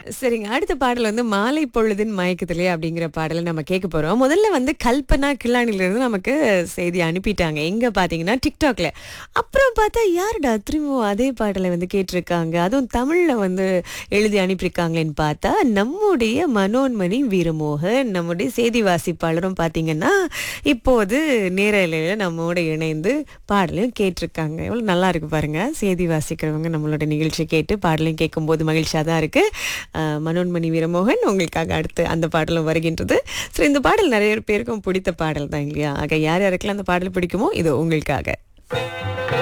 சரிங்க அடுத்த பாடல் வந்து மாலை பொழுதின் மயக்கத்திலே அப்படிங்கிற பாடலை நம்ம கேட்க போறோம் முதல்ல வந்து கல்பனா கில்லானில இருந்து நமக்கு செய்தி அனுப்பிட்டாங்க எங்க பாத்தீங்கன்னா டிக்டாக்ல அப்புறம் பார்த்தா யாருடா திரும்பவும் அதே பாடலை வந்து கேட்டிருக்காங்க அதுவும் தமிழ்ல வந்து எழுதி அனுப்பியிருக்காங்களேன்னு பார்த்தா நம்முடைய மனோன்மணி வீரமோகன் நம்முடைய செய்தி வாசிப்பாளரும் பாத்தீங்கன்னா இப்போது நேரலையில நம்மோட இணைந்து பாடலையும் கேட்டிருக்காங்க எவ்வளவு நல்லா இருக்கு பாருங்க செய்தி வாசிக்கிறவங்க நம்மளோட நிகழ்ச்சி கேட்டு பாடலையும் கேட்கும்போது மகிழ்ச்சியா தான் இருக்கு அஹ் மனோன்மணி வீரமோகன் உங்களுக்காக அடுத்து அந்த பாடலும் வருகின்றது ஸோ இந்த பாடல் நிறைய பேருக்கும் பிடித்த பாடல் தான் இல்லையா ஆக யார் யாருக்கெல்லாம் அந்த பாடல் பிடிக்குமோ இது உங்களுக்காக